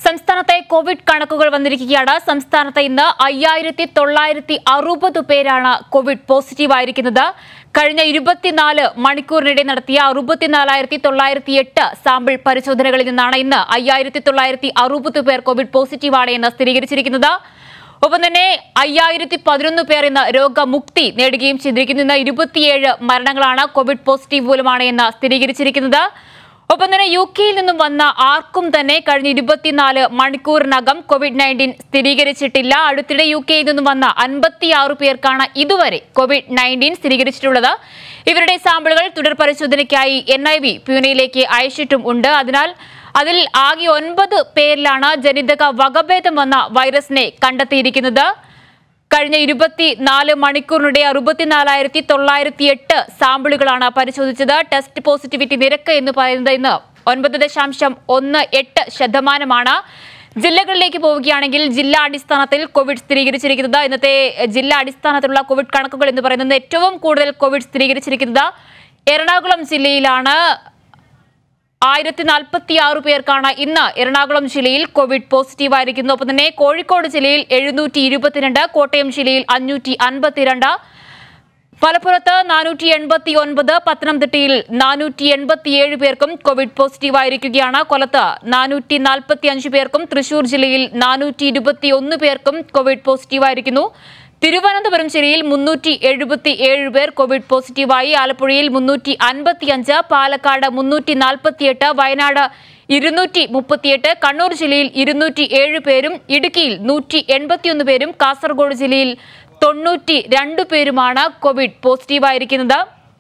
സംസ്ഥാനത്തെ കോവിഡ് കണക്കുകൾ വന്നിരിക്കുകയാണ് സംസ്ഥാനത്ത് ഇന്ന് അയ്യായിരത്തി തൊള്ളായിരത്തി അറുപത് പേരാണ് കോവിഡ് പോസിറ്റീവ് ആയിരിക്കുന്നത് കഴിഞ്ഞ ഇരുപത്തിനാല് മണിക്കൂറിനിടെ നടത്തിയ അറുപത്തിനാലായിരത്തി തൊള്ളായിരത്തി എട്ട് സാമ്പിൾ പരിശോധനകളിൽ നിന്നാണ് ഇന്ന് അയ്യായിരത്തി തൊള്ളായിരത്തി അറുപത് പേർ കോവിഡ് പോസിറ്റീവാണ് എന്ന് സ്ഥിരീകരിച്ചിരിക്കുന്നത് ഒപ്പം തന്നെ അയ്യായിരത്തി പതിനൊന്ന് പേർ ഇന്ന് രോഗമുക്തി നേടുകയും ചെയ്തിരിക്കുന്നു ഇന്ന് ഇരുപത്തിയേഴ് മരണങ്ങളാണ് കോവിഡ് പോസിറ്റീവ് മൂലമാണ് എന്ന് സ്ഥിരീകരിച്ചിരിക്കുന്നത് ഒപ്പം തന്നെ യു കെയിൽ നിന്നും വന്ന ആർക്കും തന്നെ കഴിഞ്ഞ ഇരുപത്തിനാല് മണിക്കൂറിനകം കോവിഡ് നയൻറ്റീൻ സ്ഥിരീകരിച്ചിട്ടില്ല അടുത്തിടെ യു കെയിൽ നിന്നും വന്ന അൻപത്തിയാറ് പേർക്കാണ് ഇതുവരെ കോവിഡ് നയൻറ്റീൻ സ്ഥിരീകരിച്ചിട്ടുള്ളത് ഇവരുടെ സാമ്പിളുകൾ തുടർ പരിശോധനയ്ക്കായി എൻ ഐ വി പ്യൂനയിലേക്ക് അയച്ചിട്ടും ഉണ്ട് അതിനാൽ അതിൽ ആകെ ഒൻപത് പേരിലാണ് ജനിതക വകഭേദം വന്ന വൈറസിനെ കണ്ടെത്തിയിരിക്കുന്നത് കഴിഞ്ഞ ഇരുപത്തിനാല് മണിക്കൂറിനിടെ അറുപത്തിനാലായിരത്തി തൊള്ളായിരത്തി എട്ട് സാമ്പിളുകളാണ് പരിശോധിച്ചത് ടെസ്റ്റ് പോസിറ്റിവിറ്റി നിരക്ക് എന്ന് പറയുന്നത് ഇന്ന് ഒൻപത് ദശാംശം ഒന്ന് എട്ട് ശതമാനമാണ് ജില്ലകളിലേക്ക് പോവുകയാണെങ്കിൽ ജില്ലാ അടിസ്ഥാനത്തിൽ കോവിഡ് സ്ഥിരീകരിച്ചിരിക്കുന്നത് ഇന്നത്തെ ജില്ലാ അടിസ്ഥാനത്തിലുള്ള കോവിഡ് കണക്കുകൾ എന്ന് പറയുന്നത് ഏറ്റവും കൂടുതൽ കോവിഡ് സ്ഥിരീകരിച്ചിരിക്കുന്നത് എറണാകുളം ജില്ലയിലാണ് ആയിരത്തി നാൽപ്പത്തി ആറ് പേർക്കാണ് ഇന്ന് എറണാകുളം ജില്ലയിൽ കോവിഡ് പോസിറ്റീവ് ആയിരിക്കുന്നത് ഒപ്പം തന്നെ കോഴിക്കോട് ജില്ലയിൽ എഴുന്നൂറ്റി ഇരുപത്തിരണ്ട് കോട്ടയം ജില്ലയിൽ അഞ്ഞൂറ്റി അൻപത്തിരണ്ട് മലപ്പുറത്ത് നാനൂറ്റി എൺപത്തി ഒൻപത് പത്തനംതിട്ടയിൽ നാനൂറ്റി എൺപത്തിയേഴ് പേർക്കും കോവിഡ് പോസിറ്റീവ് ആയിരിക്കുകയാണ് കൊല്ലത്ത് നാനൂറ്റി നാൽപ്പത്തി അഞ്ച് പേർക്കും തൃശൂർ ജില്ലയിൽ നാനൂറ്റി ഇരുപത്തി ഒന്ന് പേർക്കും കോവിഡ് പോസിറ്റീവ് ആയിരിക്കുന്നു തിരുവനന്തപുരം ജില്ലയിൽ മുന്നൂറ്റി എഴുപത്തി ഏഴ് പേർ കോവിഡ് പോസിറ്റീവായി ആലപ്പുഴയിൽ മുന്നൂറ്റി അൻപത്തി അഞ്ച് പാലക്കാട് മുന്നൂറ്റി നാൽപ്പത്തിയെട്ട് വയനാട് ഇരുന്നൂറ്റി മുപ്പത്തിയെട്ട് കണ്ണൂർ ജില്ലയിൽ ഇരുന്നൂറ്റി ഏഴ് പേരും ഇടുക്കിയിൽ നൂറ്റി എൺപത്തിയൊന്ന് പേരും കാസർഗോഡ് ജില്ലയിൽ തൊണ്ണൂറ്റി രണ്ട് പേരുമാണ് കോവിഡ് പോസിറ്റീവായിരിക്കുന്നത്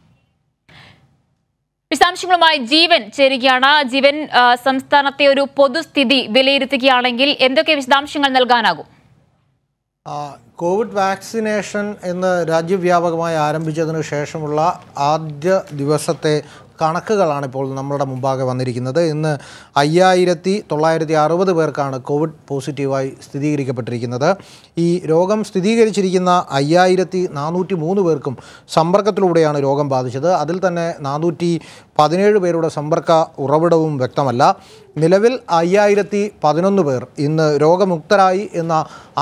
വിശദാംശങ്ങളുമായി ജീവൻ ചേരുകയാണ് ജീവൻ ആ, സംസ്ഥാനത്തെ ഒരു പൊതുസ്ഥിതി വിലയിരുത്തുകയാണെങ്കിൽ എന്തൊക്കെ വിശദാംശങ്ങൾ നൽകാനാകും ആ, കോവിഡ് വാക്സിനേഷൻ എന്ന് രാജ്യവ്യാപകമായി ആരംഭിച്ചതിന് ശേഷമുള്ള ആദ്യ ദിവസത്തെ കണക്കുകളാണ് ഇപ്പോൾ നമ്മളുടെ മുമ്പാകെ വന്നിരിക്കുന്നത് ഇന്ന് അയ്യായിരത്തി തൊള്ളായിരത്തി അറുപത് പേർക്കാണ് കോവിഡ് പോസിറ്റീവായി സ്ഥിരീകരിക്കപ്പെട്ടിരിക്കുന്നത് ഈ രോഗം സ്ഥിരീകരിച്ചിരിക്കുന്ന അയ്യായിരത്തി നാനൂറ്റി മൂന്ന് പേർക്കും സമ്പർക്കത്തിലൂടെയാണ് രോഗം ബാധിച്ചത് അതിൽ തന്നെ നാനൂറ്റി പതിനേഴ് പേരുടെ സമ്പർക്ക ഉറവിടവും വ്യക്തമല്ല നിലവിൽ അയ്യായിരത്തി പതിനൊന്ന് പേർ ഇന്ന് രോഗമുക്തരായി എന്ന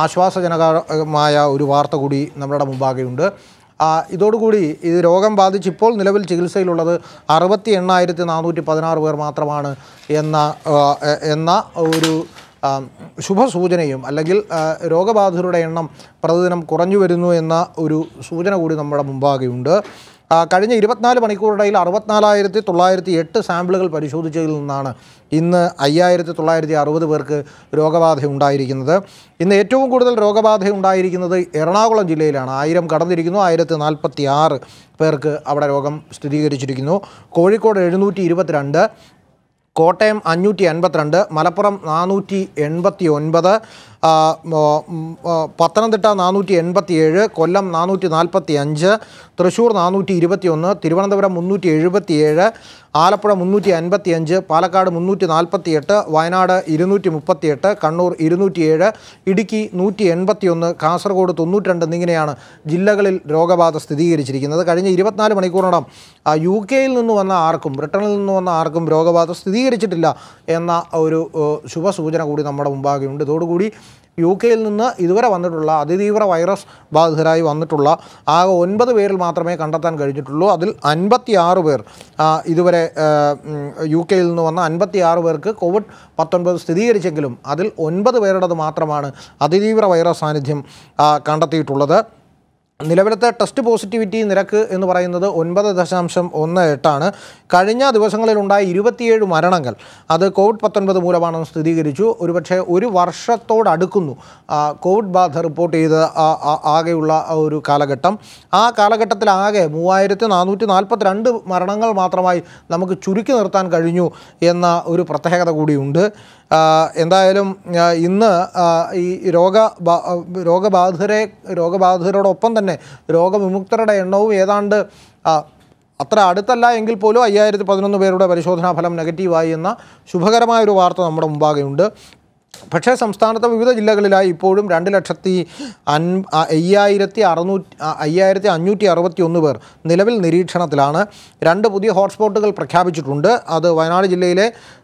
ആശ്വാസജനകമായ ഒരു വാർത്ത കൂടി നമ്മുടെ മുമ്പാകെയുണ്ട് ആ, ഇതോടുകൂടി ഇത് രോഗം ബാധിച്ച് ഇപ്പോൾ നിലവിൽ ചികിത്സയിലുള്ളത് അറുപത്തി എണ്ണായിരത്തി നാനൂറ്റി പതിനാറ് പേർ മാത്രമാണ് എന്ന ആ, എ- എന്ന ഒരു ആ, ശുഭസൂചനയും അല്ലെങ്കിൽ ആ, രോഗബാധിതരുടെ എണ്ണം പ്രതിദിനം കുറഞ്ഞു വരുന്നു എന്ന ഒരു സൂചന കൂടി നമ്മുടെ മുമ്പാകെയുണ്ട് ആ, കഴിഞ്ഞ ഇരുപത്തിനാല് മണിക്കൂറിടയിൽ അറുപത്തിനാലായിരത്തി തൊള്ളായിരത്തി എട്ട് സാമ്പിളുകൾ പരിശോധിച്ചതിൽ നിന്നാണ് ഇന്ന് അയ്യായിരത്തി തൊള്ളായിരത്തി അറുപത് പേർക്ക് രോഗബാധ ഉണ്ടായിരിക്കുന്നത് ഇന്ന് ഏറ്റവും കൂടുതൽ രോഗബാധ ഉണ്ടായിരിക്കുന്നത് എറണാകുളം ജില്ലയിലാണ് ആയിരം കടന്നിരിക്കുന്നു ആയിരത്തി നാൽപ്പത്തി ആറ് പേർക്ക് അവിടെ രോഗം സ്ഥിരീകരിച്ചിരിക്കുന്നു കോഴിക്കോട് എഴുന്നൂറ്റി ഇരുപത്തിരണ്ട് കോട്ടയം അഞ്ഞൂറ്റി അൻപത്തിരണ്ട് മലപ്പുറം നാനൂറ്റി എൺപത്തി ഒൻപത് ആ, മോ, ഉം, ആ, പത്തനംതിട്ട നാനൂറ്റി എൺപത്തി ഏഴ് കൊല്ലം നാനൂറ്റി നാൽപ്പത്തി അഞ്ച് തൃശ്ശൂർ നാനൂറ്റി ഇരുപത്തി ഒന്ന് തിരുവനന്തപുരം മുന്നൂറ്റി എഴുപത്തി ഏഴ് ആലപ്പുഴ മുന്നൂറ്റി അൻപത്തി അഞ്ച് പാലക്കാട് മുന്നൂറ്റി നാൽപ്പത്തി എട്ട് വയനാട് ഇരുന്നൂറ്റി മുപ്പത്തി എട്ട് കണ്ണൂർ ഇരുന്നൂറ്റി ഏഴ് ഇടുക്കി നൂറ്റി എൺപത്തി ഒന്ന് കാസർഗോഡ് തൊണ്ണൂറ്റി രണ്ട് എന്നിങ്ങനെയാണ് ജില്ലകളിൽ രോഗബാധ സ്ഥിരീകരിച്ചിരിക്കുന്നത് കഴിഞ്ഞ ഇരുപത്തിനാല് മണിക്കൂറിനകം ആ, യു കെയിൽ നിന്ന് വന്ന ആർക്കും ബ്രിട്ടനിൽ നിന്ന് വന്ന ആർക്കും രോഗബാധ സ്ഥിരീകരിച്ചിട്ടില്ല എന്ന ഒരു ഏഹ്, ശുഭസൂചന കൂടി നമ്മുടെ മുമ്പാകെയുണ്ട് ഇതോടുകൂടി യു കെയിൽ നിന്ന് ഇതുവരെ വന്നിട്ടുള്ള അതിതീവ്ര വൈറസ് ബാധിതരായി വന്നിട്ടുള്ള ആകെ ഒൻപത് പേരിൽ മാത്രമേ കണ്ടെത്താൻ കഴിഞ്ഞിട്ടുള്ളൂ അതിൽ അൻപത്തി ആറ് പേർ ആ, ഇതുവരെ ആ, ഉം, യു കെയിൽ നിന്ന് വന്ന അൻപത്തി ആറ് പേർക്ക് കോവിഡ് പത്തൊൻപത് സ്ഥിരീകരിച്ചെങ്കിലും അതിൽ ഒൻപത് പേരുടേത് മാത്രമാണ് അതിതീവ്ര വൈറസ് സാന്നിധ്യം ആ, കണ്ടെത്തിയിട്ടുള്ളത് നിലവിലത്തെ ടെസ്റ്റ് പോസിറ്റിവിറ്റി നിരക്ക് എന്ന് പറയുന്നത് ഒൻപത് ദശാംശം ഒന്ന് എട്ടാണ് കഴിഞ്ഞ ദിവസങ്ങളിലുണ്ടായ ഇരുപത്തിയേഴ് മരണങ്ങൾ അത് കോവിഡ് പത്തൊൻപത് മൂലമാണെന്ന് സ്ഥിരീകരിച്ചു ഒരുപക്ഷെ ഒരു വർഷത്തോടടുക്കുന്നു ആ, കോവിഡ് ബാധ റിപ്പോർട്ട് ചെയ്ത് ആ- ആ- ആകെയുള്ള ആ ഒരു കാലഘട്ടം ആ കാലഘട്ടത്തിലാകെ മൂവായിരത്തി നാനൂറ്റി നാൽപ്പത്തി രണ്ട് മരണങ്ങൾ മാത്രമായി നമുക്ക് ചുരുക്കി നിർത്താൻ കഴിഞ്ഞു എന്ന ഒരു പ്രത്യേകത കൂടിയുണ്ട് ആ, എന്തായാലും ആ, ഇന്ന് ആ, ഈ രോഗ ബാ- രോഗബാധിതരെ രോഗബാധിതരോടൊപ്പം തന്നെ രോഗവിമുക്തരുടെ എണ്ണവും ഏതാണ്ട് ആ, അത്ര അടുത്തല്ല എങ്കിൽ പോലും അയ്യായിരത്തി പതിനൊന്ന് പേരുടെ പരിശോധനാ ഫലം നെഗറ്റീവായി എന്ന ശുഭകരമായ ഒരു വാർത്ത നമ്മുടെ മുമ്പാകെയുണ്ട് പക്ഷേ സംസ്ഥാനത്തെ വിവിധ ജില്ലകളിലായി ഇപ്പോഴും രണ്ട് ലക്ഷത്തി അൻ ആ, അയ്യായിരത്തി അറുന്നൂറ്റി ആ, അയ്യായിരത്തി അഞ്ഞൂറ്റി അറുപത്തി ഒന്ന് പേർ നിലവിൽ നിരീക്ഷണത്തിലാണ് രണ്ട് പുതിയ ഹോട്ട്സ്പോട്ടുകൾ പ്രഖ്യാപിച്ചിട്ടുണ്ട് അത് വയനാട് ജില്ലയിലെ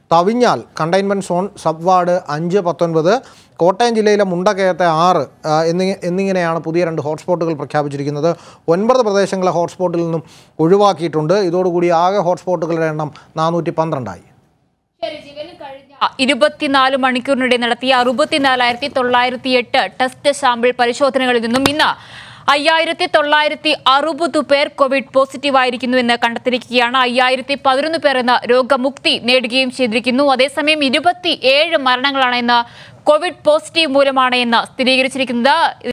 Thavinjal containment zone sub ward അഞ്ച് പത്തൊൻപത് കോട്ടയം ജില്ലയിലെ മുണ്ടക്കയത്തെ ആറ് ആ, എന്നി എന്നിങ്ങനെയാണ് പുതിയ രണ്ട് ഹോട്ട്സ്പോട്ടുകൾ പ്രഖ്യാപിച്ചിരിക്കുന്നത് ഒൻപത് പ്രദേശങ്ങളെ ഹോട്ട്സ്പോട്ടിൽ നിന്നും ഒഴിവാക്കിയിട്ടുണ്ട് ഇതോടുകൂടി ആകെ ഹോട്ട്സ്പോട്ടുകളുടെ എണ്ണം നാനൂറ്റി പന്ത്രണ്ടായി ഇരുപത്തിനാല് മണിക്കൂറിനിടെ നടത്തിയ അറുപത്തിനാലായിരത്തി തൊള്ളായിരത്തി എട്ട് ടെസ്റ്റ് സാമ്പിൾ പരിശോധനകളിൽ നിന്നും ഇന്ന് അയ്യായിരത്തി തൊള്ളായിരത്തി അറുപത് പേർ കോവിഡ് പോസിറ്റീവ് ആയിരിക്കുന്നു എന്ന് കണ്ടെത്തിയിരിക്കുകയാണ് അയ്യായിരത്തി പതിനൊന്ന് പേർ എന്ന രോഗമുക്തി നേടുകയും ചെയ്തിരിക്കുന്നു അതേസമയം ഇരുപത്തി ഏഴ് മരണങ്ങളാണ് ഇന്ന് കോവിഡ് പോസിറ്റീവ് മൂലമാണ് എന്ന് സ്ഥിരീകരിച്ചിരിക്കുന്നത്